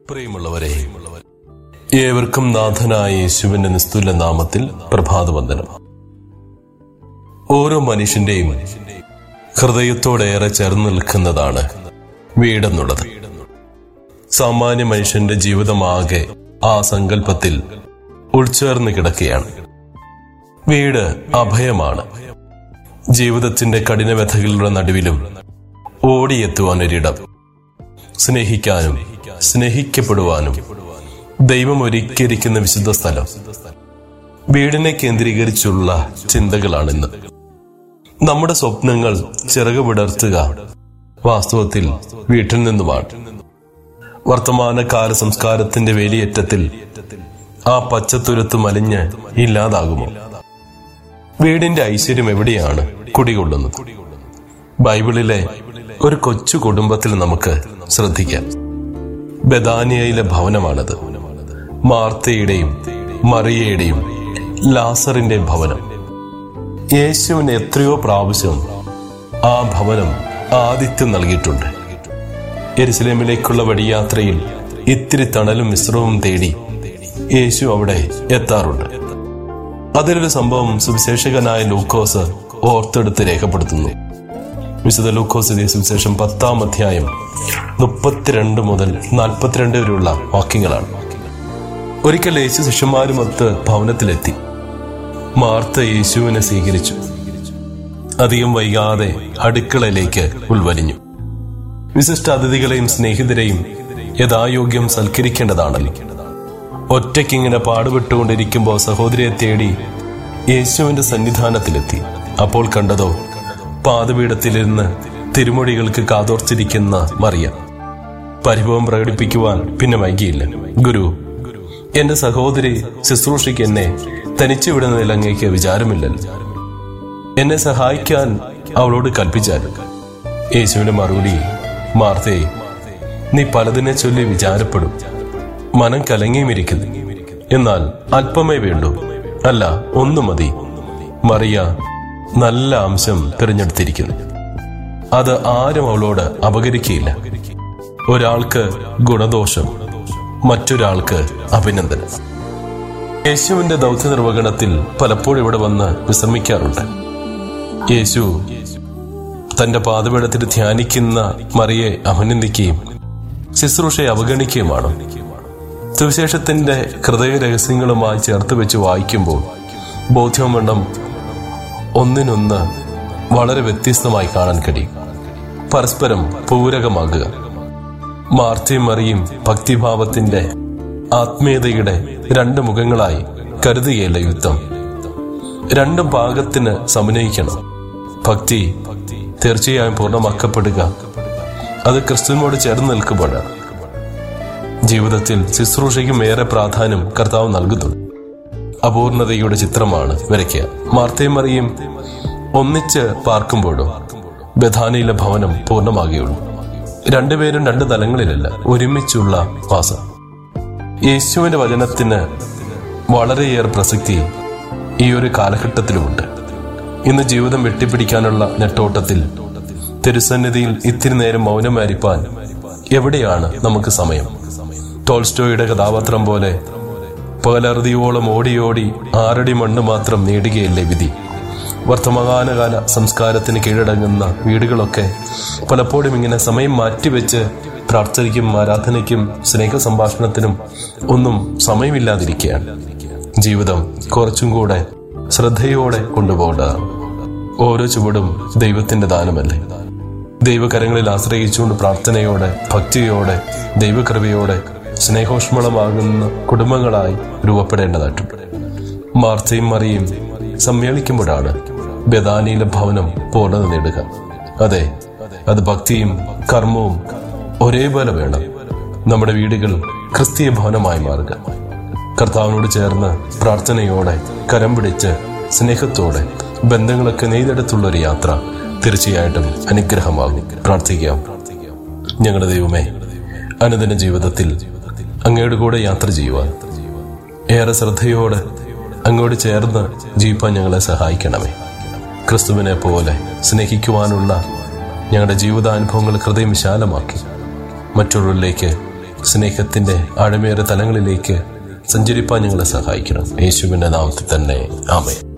പ്രിയമുള്ളവരെ ഏവർക്കും നാഥനായ യേശുവിന്റെ നിസ്തുല നാമത്തിൽ പ്രഭാതവന്ദനം ഓരോ മനുഷ്യന്റെയും ഹൃദയത്തോടേറെ ചേർന്ന് നിൽക്കുന്നതാണ് വീടെന്നുള്ളത് സാമാന്യ മനുഷ്യന്റെ ജീവിതമാകെ ആ സങ്കല്പത്തിൽ ഉൾച്ചേർന്ന് കിടക്കുകയാണ് വീട് അഭയമാണ് ജീവിതത്തിന്റെ കഠിനവ്യഥകളുടെ നടുവിലും ഓടിയെത്തുവാനൊരിടം സ്നേഹിക്കാനും സ്നേഹിക്കപ്പെടുവാനും ദൈവം ഒരുക്കിയിരിക്കുന്ന വിശുദ്ധ സ്ഥലം വീടിനെ കേന്ദ്രീകരിച്ചുള്ള ചിന്തകളാണിന്ന് നമ്മുടെ സ്വപ്നങ്ങൾ ചിറക് വിടർത്തുക വാസ്തവത്തിൽ വീട്ടിൽ നിന്നുമാണ് വർത്തമാനകാല സംസ്കാരത്തിന്റെ വേലിയേറ്റത്തിൽ ആ പച്ചത്തുരുത്ത് മലിഞ്ഞ് ഇല്ലാതാകുമോ വീടിന്റെ ഐശ്വര്യം എവിടെയാണ് കുടികൊള്ളുന്നത് ബൈബിളിലെ ഒരു കൊച്ചു കുടുംബത്തിൽ നമുക്ക് ശ്രദ്ധിക്കാം ബദാനിയയിലെ ഭവനമാണത് മാർത്തയുടെയും മറിയയുടെയും ലാസറിന്റെ ഭവനം യേശുവിന് എത്രയോ പ്രാവശ്യം ആ ഭവനം ആതിഥ്യം നൽകിയിട്ടുണ്ട് എരുസലേമിലേക്കുള്ള വഴിയാത്രയിൽ ഇത്തിരി തണലും മിശ്രവും തേടി യേശു അവിടെ എത്താറുണ്ട് അതിലൊരു സംഭവം സുവിശേഷകനായ ലൂക്കോസ് ഓർത്തെടുത്ത് രേഖപ്പെടുത്തുന്നു വിശുദ്ധ ലൂക്കോസ് എഴുതിയ സുവിശേഷം പത്താം അധ്യായം മുപ്പത്തിരണ്ട് മുതൽ നാൽപ്പത്തിരണ്ട് വരെയുള്ള വാക്യങ്ങളാണ് ഒരിക്കൽ യേശു ശിഷ്യന്മാരുമൊത്ത് ഭവനത്തിലെത്തി മാർത്ത യേശുവിനെ സ്വീകരിച്ചു അധികം വൈകാതെ അടുക്കളയിലേക്ക് ഉൾവലിഞ്ഞു വിശിഷ്ട അതിഥികളെയും സ്നേഹിതരെയും യഥായോഗ്യം സൽക്കരിക്കേണ്ടതാണല്ലോ ഒറ്റയ്ക്കിങ്ങനെ പാടുപെട്ടുകൊണ്ടിരിക്കുമ്പോൾ സഹോദരിയെ തേടി യേശുവിന്റെ സന്നിധാനത്തിലെത്തി അപ്പോൾ കണ്ടതോ പാതപീഠത്തിലിരുന്ന് തിരുമൊഴികൾക്ക് കാതോർത്തിരിക്കുന്ന മറിയ പരിഭവം പ്രകടിപ്പിക്കുവാൻ പിന്നെ വൈകിയില്ല ഗുരു എന്റെ സഹോദരി ശുശ്രൂഷയ്ക്ക് എന്നെ തനിച്ചു വിടുന്നതിൽ അങ്ങേക്ക് വിചാരമില്ലല്ലോ എന്നെ സഹായിക്കാൻ അവളോട് കൽപ്പിച്ചാൽ യേശുവിന്റെ മറുപടി മാർത്തേ നീ പലതിനെ ചൊല്ലി വിചാരപ്പെടും മനം കലങ്ങിയുമിരിക്കുന്നു എന്നാൽ അല്പമേ വേണ്ടൂ അല്ല ഒന്നു മതി മറിയ നല്ല അംശം തിരഞ്ഞെടുത്തിരിക്കുന്നു അത് ആരും അവളോട് അപകരിക്കയില്ല ഒരാൾക്ക് ഗുണദോഷം മറ്റൊരാൾക്ക് അഭിനന്ദനം യേശുവിന്റെ ദൗത്യ നിർവഹണത്തിൽ പലപ്പോഴും ഇവിടെ വന്ന് വിശ്രമിക്കാറുണ്ട് യേശു തന്റെ പാതപീഠത്തിൽ ധ്യാനിക്കുന്ന മറിയെ അഭിനന്ദിക്കുകയും ശുശ്രൂഷയെ അവഗണിക്കുകയുമാണ് സുവിശേഷത്തിന്റെ ഹൃദയ രഹസ്യങ്ങളുമായി ചേർത്ത് വെച്ച് വായിക്കുമ്പോൾ ബോധ്യമെണ്ണം ഒന്നിനൊന്ന് വളരെ വ്യത്യസ്തമായി കാണാൻ കഴിയും പരസ്പരം പൂരകമാകുക മാർത്തയും മറിയും ഭക്തിഭാവത്തിന്റെ ആത്മീയതയുടെ രണ്ട് മുഖങ്ങളായി കരുതുകയല്ല യുദ്ധം രണ്ടും പാകത്തിന് സമന്വയിക്കണം ഭക്തി തീർച്ചയായും പൂർണ്ണമാക്കപ്പെടുക അത് ക്രിസ്തുവിനോട് ചേർന്ന് നിൽക്കുമ്പോഴാണ് ജീവിതത്തിൽ ശുശ്രൂഷയ്ക്കും ഏറെ പ്രാധാന്യം കർത്താവ് നൽകുന്നുണ്ട് അപൂർണതയുടെ ചിത്രമാണ് വരയ്ക്കുക മാർത്തയും മറിയും ഒന്നിച്ച് പാർക്കുമ്പോഴോ ബഥാനിയിലെ ഭവനം പൂർണ്ണമാകുകയുള്ളൂ രണ്ടുപേരും രണ്ട് തലങ്ങളിലല്ല ഒരുമിച്ചുള്ള വാസം യേശുവിന്റെ വചനത്തിന് വളരെയേറെ പ്രസക്തി ഈ ഒരു കാലഘട്ടത്തിലുമുണ്ട് ഇന്ന് ജീവിതം വെട്ടിപ്പിടിക്കാനുള്ള നെട്ടോട്ടത്തിൽ തിരുസന്നിധിയിൽ ഇത്തിരി നേരം മൗനമായിരിക്കാൻ എവിടെയാണ് നമുക്ക് സമയം ടോൾസ്റ്റോയുടെ കഥാപാത്രം പോലെ പകലറുതിയോളം ഓടിയോടി ആറടി മണ്ണ് മാത്രം നേടുകയല്ലേ വിധി വർത്തമാനകാല സംസ്കാരത്തിന് കീഴടങ്ങുന്ന വീടുകളൊക്കെ പലപ്പോഴും ഇങ്ങനെ സമയം മാറ്റിവെച്ച് പ്രാർത്ഥനയ്ക്കും ആരാധനയ്ക്കും സ്നേഹ സംഭാഷണത്തിനും ഒന്നും സമയമില്ലാതിരിക്കുകയാണ് ജീവിതം കുറച്ചും കൂടെ ശ്രദ്ധയോടെ കൊണ്ടുപോകേണ്ടതാണ് ഓരോ ചുവടും ദൈവത്തിന്റെ ദാനമല്ലേ ദൈവകരങ്ങളിൽ ആശ്രയിച്ചുകൊണ്ട് പ്രാർത്ഥനയോടെ ഭക്തിയോടെ ദൈവകൃപയോടെ സ്നേഹോഷ്മളമാകുന്ന കുടുംബങ്ങളായി രൂപപ്പെടേണ്ടതായിട്ടുണ്ട് മാർത്തയും മറിയും സമ്മേളിക്കുമ്പോഴാണ് ബദാനിയിലെ ഭവനം പൂർണ്ണത നേടുക അതെ അത് ഭക്തിയും കർമ്മവും ഒരേപോലെ വേണം നമ്മുടെ വീടുകൾ ക്രിസ്തീയ ഭവനമായി മാറുക കർത്താവിനോട് ചേർന്ന് പ്രാർത്ഥനയോടെ കരം പിടിച്ച് സ്നേഹത്തോടെ ബന്ധങ്ങളൊക്കെ നെയ്തെടുത്തുള്ള ഒരു യാത്ര തീർച്ചയായിട്ടും അനുഗ്രഹമാകും പ്രാർത്ഥിക്കാം ഞങ്ങളുടെ ദൈവമേ അനുദിന ജീവിതത്തിൽ അങ്ങയുടെ കൂടെ യാത്ര ചെയ്യുവാൻ ഏറെ ശ്രദ്ധയോടെ അങ്ങോട്ട് ചേർന്ന് ജീവിപ്പാൻ ഞങ്ങളെ സഹായിക്കണമേ ക്രിസ്തുവിനെ പോലെ സ്നേഹിക്കുവാനുള്ള ഞങ്ങളുടെ ജീവിതാനുഭവങ്ങൾ ഹൃദയം വിശാലമാക്കി മറ്റുള്ളവരിലേക്ക് സ്നേഹത്തിന്റെ ആഴമേറെ തലങ്ങളിലേക്ക് സഞ്ചരിപ്പാൻ ഞങ്ങളെ സഹായിക്കണം യേശുവിന്റെ നാമത്തിൽ തന്നെ ആമേ